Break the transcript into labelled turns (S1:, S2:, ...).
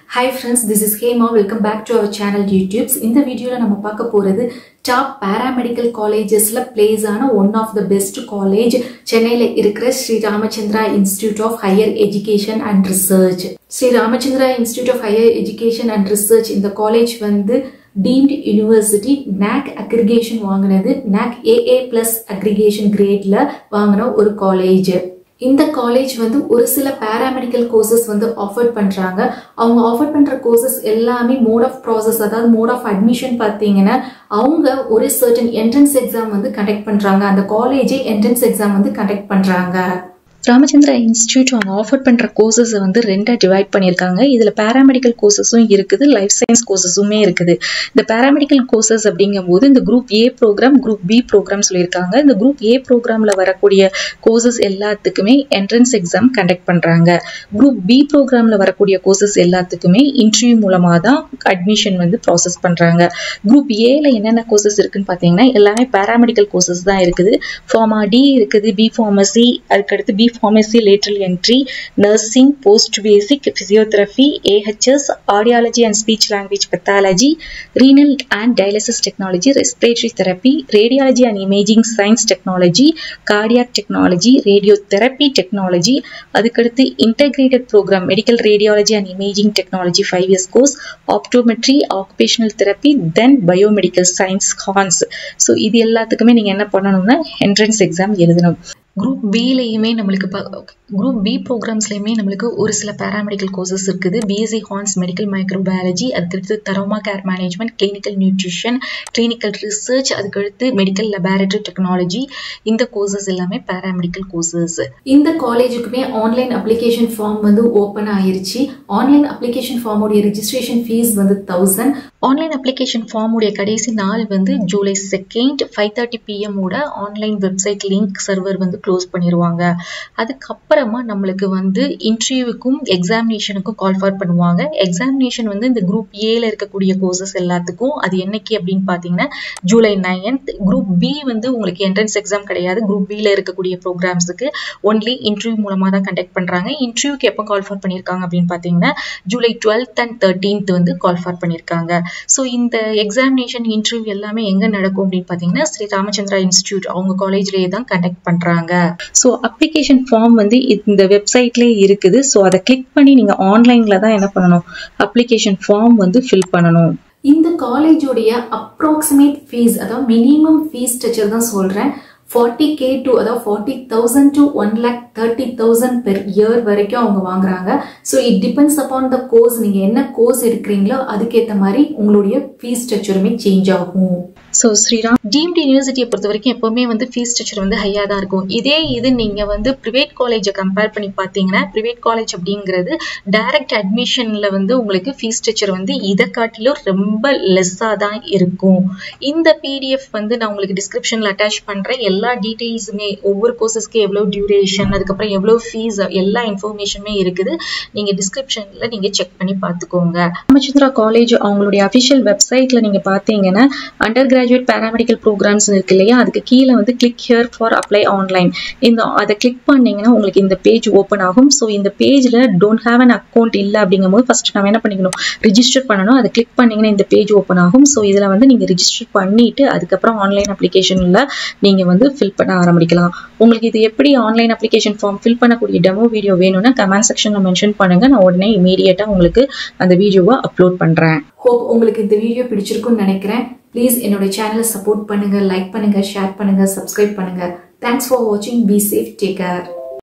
S1: hi friends this is Hema welcome back to our channel YouTubes இந்த வீடியோவில் நம்ம பார்க்க போகிறது டாப் பேராமெடிக்கல் காலேஜஸில் பிளேஸ் ஆன one of the best college சென்னையில் இருக்கிற Sri Ramachandra institute of higher education and research Sri Ramachandra institute of higher education and research இந்த காலேஜ் வந்து டீம்டு யூனிவர்சிட்டி நாக் அக்ரிகேஷன் வாங்கினது நாக் ஏஏ பிளஸ் அக்ரிகேஷன் கிரேட்ல வாங்கின ஒரு காலேஜ் இந்த காலேஜ் வந்து ஒரு சில பேராமெடிக்கல் கோர்சஸ் வந்து ஆஃபர் பண்றாங்க அவங்க ஆஃபர் பண்ற கோர்சஸ் எல்லாமே மோட் ஆஃப் ப்ராசஸ் அதாவது மோட் ஆஃப் அட்மிஷன் பார்த்தீங்கன்னா அவங்க ஒரு சர்டன் என்ட்ரன்ஸ் எக்ஸாம் வந்து கண்டக்ட் பண்றாங்க அந்த காலேஜே என்ட்ரன்ஸ் எக்ஸாம் வந்து கண்டக்ட் பண்றாங்க
S2: ராமச்சந்திரா இன்ஸ்டியூட் அவங்க ஆஃபர் பண்ணுற கோர்சஸை வந்து ரெண்டாக டிவைட் பண்ணியிருக்காங்க இதில் பேராமெடிக்கல் கோர்சஸும் இருக்குது லைஃப் சயின்ஸ் கோர்சஸுமே இருக்குது இந்த பேராமெடிக்கல் கோர்சஸ் அப்படிங்கும்போது இந்த group A program group B program சொல்லியிருக்காங்க இந்த குரூப் ஏ ப்ரோக்ராமில் வரக்கூடிய கோர்சஸ் எல்லாத்துக்குமே என்ட்ரன்ஸ் எக்ஸாம் கண்டக்ட் பண்ணுறாங்க குரூப் பி ப்ரோக்ராமில் வரக்கூடிய கோர்சஸ் எல்லாத்துக்குமே இன்டர்வியூ மூலமாக தான் அட்மிஷன் வந்து ப்ராசஸ் பண்ணுறாங்க குரூப் ஏல என்னென்ன கோர்சஸ் இருக்குன்னு பார்த்தீங்கன்னா எல்லாமே பேராமெடிக்கல் கோர்சஸ் தான் இருக்குது ஃபார்மா டி இருக்குது பி ஃபார்மசி அதுக்கடுத்து B pharmacy lateral entry, nursing, post basic, physiotherapy, AHS, audiology and speech language pathology, renal and dialysis technology, respiratory therapy, radiology and imaging science technology, cardiac technology, radiotherapy technology, அதுக்கடுத்து integrated program medical radiology and imaging technology 5 years course, optometry, occupational therapy, then biomedical science ஹார்ன்ஸ் so இது எல்லாத்துக்குமே நீங்கள் என்ன பண்ணணும்னா என்ட்ரன்ஸ் எக்ஸாம் எழுதணும் குரூப் பிலையுமே நம்மளுக்கு குரூப் பி ப்ரோக்ராம்ஸ்லையுமே நம்மளுக்கு ஒரு சில பேராமெடிக்கல் கோர்சஸ் இருக்குது பிஎஸ்சி ஹார்ன்ஸ் மெடிக்கல் மைக்ரோபயாலஜி அதுக்கடுத்து trauma care management clinical nutrition clinical research அதுக்கடுத்து மெடிக்கல் லெபார்டரி டெக்னாலஜி இந்த கோர்சஸ் எல்லாமே பேராமெடிக்கல் கோர்சஸ்
S1: இந்த காலேஜுக்குமே ஆன்லைன் அப்ளிகேஷன் ஃபார்ம் வந்து ஓப்பன் ஆயிருச்சு ஆன்லைன் அப்ளிகேஷன் ஃபார்முடைய ரிஜிஸ்ட்ரேஷன் ஃபீஸ் வந்து தௌசண்ட்
S2: ஆன்லைன் அப்ளிகேஷன் ஃபார்முடைய கடைசி நாள் வந்து ஜூலை செகண்ட் ஃபைவ் தேர்ட்டி பிஎம்மோட ஆன்லைன் வெப்சைட் லிங்க் சர்வர் வந்து க்ளோஸ் பண்ணிடுவாங்க அதுக்கப்புறமா நம்மளுக்கு வந்து இன்டர்வியூவுக்கும் எக்ஸாமினேஷனுக்கும் கால் ஃபார் பண்ணுவாங்க எக்ஸாமினேஷன் வந்து இந்த குரூப் ஏல இருக்கக்கூடிய கோர்சஸ் எல்லாத்துக்கும் அது என்னைக்கு அப்படின்னு பார்த்தீங்கன்னா ஜூலை நைன்த் குரூப் பி வந்து உங்களுக்கு என்ட்ரன்ஸ் எக்ஸாம் கிடையாது குரூப் பியில் இருக்கக்கூடிய ப்ரோக்ராம்ஸுக்கு ஒன்லி இன்டர்வியூ மூலமாக தான் கண்டக்ட் பண்ணுறாங்க இன்டர்வியூக்கு எப்போ கால் ஃபார் பண்ணியிருக்காங்க அப்படின்னு பார்த்தீங்கன்னா ஜூலை டுவெல்த் அண்ட் தேர்ட்டீன்த் வந்து கால் ஃபார் பண்ணியிருக்காங்க ஸோ இந்த எக்ஸாமினேஷன் இன்டர்வியூ எல்லாமே எங்கே நடக்கும் அப்படின்னு பார்த்தீங்கன்னா ஸ்ரீ ராமச்சந்திரா இன்ஸ்டியூட் அவங்க காலேஜ்லேயே தான் கண்டக்ட் பண்ணுறாங்க ஸோ அப்ளிகேஷன் ஃபார்ம் வந்து இந்த வெப்சைட்லேயே இருக்குது ஸோ அதை கிளிக் பண்ணி நீங்கள் ஆன்லைனில் தான் என்ன பண்ணணும் அப்ளிகேஷன் ஃபார்ம் வந்து ஃபில் பண்ணணும்
S1: இந்த காலேஜோடைய அப்ராக்சிமேட் ஃபீஸ் அதாவது மினிமம் ஃபீஸ் ஸ்ட்ரக்சர் தான் சொல்கிறேன் ஃபார்ட்டி கே டு அதாவது forty thousand to one lakh thirty thousand per year வரைக்கும் அவங்க வாங்குறாங்க so it depends upon the course நீங்கள் என்ன கோர்ஸ் எடுக்கிறீங்களோ அதுக்கேற்ற மாதிரி உங்களுடைய ஃபீஸ் ஸ்ட்ரக்சருமே சேஞ்ச் ஆகும்
S2: ஸோ ஸ்ரீராம் டீம்டு யூனிவர்சிட்டியை பொறுத்த வரைக்கும் எப்போவுமே வந்து ஃபீஸ் ஸ்ட்ரக்சர் வந்து ஹையாக தான் இருக்கும் இதே இது நீங்கள் வந்து ப்ரைவேட் காலேஜை கம்பேர் பண்ணி பார்த்தீங்கன்னா ப்ரைவேட் காலேஜ் அப்படிங்கிறது டைரக்ட் அட்மிஷனில் வந்து உங்களுக்கு ஃபீஸ் ஸ்ட்ரக்சர் வந்து இதை காட்டிலும் ரொம்ப லெஸ்ஸாக தான் இருக்கும் இந்த பிடிஎஃப் வந்து நான் உங்களுக்கு டிஸ்கிரிப்ஷனில் அட்டாச் பண்ணுறேன் எல்லா டீட்டெயில்ஸுமே ஒவ்வொரு கோர்சஸ்க்கு எவ்வளோ டியூரேஷன் அதுக்கப்புறம் எவ்வளோ ஃபீஸ் எல்லா இன்ஃபர்மேஷனுமே இருக்குது நீங்கள் டிஸ்கிரிப்ஷனில் நீங்கள் செக் பண்ணி பார்த்துக்கோங்க ராமச்சந்திரா காலேஜ் அவங்களுடைய அஃபிஷியல் வெப்சைட்டில் நீங்கள் பார்த்தீங்கன்னா அண்டர் கிராஜுவேட் பேராமெடிக்கல் ப்ரோக்ராம்ஸ் இருக்கு இல்லையா அதுக்கு கீழே வந்து click here for apply online இந்த அதை கிளிக் பண்ணீங்கன்னா உங்களுக்கு இந்த பேஜ் ஓப்பன் ஆகும் ஸோ இந்த பேஜில் டோன்ட் ஹேவ் அன் அக்கௌண்ட் இல்லை அப்படிங்கும்போது ஃபர்ஸ்ட் நம்ம என்ன பண்ணிக்கணும் ரிஜிஸ்டர் பண்ணணும் அதை கிளிக் பண்ணிங்கன்னா இந்த பேஜ் ஓப்பன் ஆகும் ஸோ இதில் வந்து நீங்கள் ரிஜிஸ்டர் பண்ணிவிட்டு அதுக்கப்புறம் ஆன்லைன் அப்ளிகேஷனில் நீங்கள் வந்து ஃபில் பண்ண ஆரம்பிக்கலாம் உங்களுக்கு இது எப்படி ஆன்லைன் அப்ளிகேஷன் ஃபார்ம் ஃபில் பண்ணக்கூடிய டெமோ வீடியோ வேணும்னா கமெண்ட் செக்ஷனில் மென்ஷன் பண்ணுங்கள் நான் உடனே இமீடியட்டாக உங்களுக்கு அந்த வீடியோவை அப்லோட் பண்ணுறேன்
S1: ஹோப் உங்களுக்கு இந்த வீடியோ பிடிச்சிருக்கும்னு நினைக்கிறேன் ப்ளீஸ் என்னோட சேனலை சப்போர்ட் பண்ணுங்க லைக் பண்ணுங்க ஷேர் பண்ணுங்க சப்ஸ்கிரைப் பண்ணுங்க தேங்க்ஸ் ஃபார் வாட்சிங் பி சேஃப் டேக் கேர்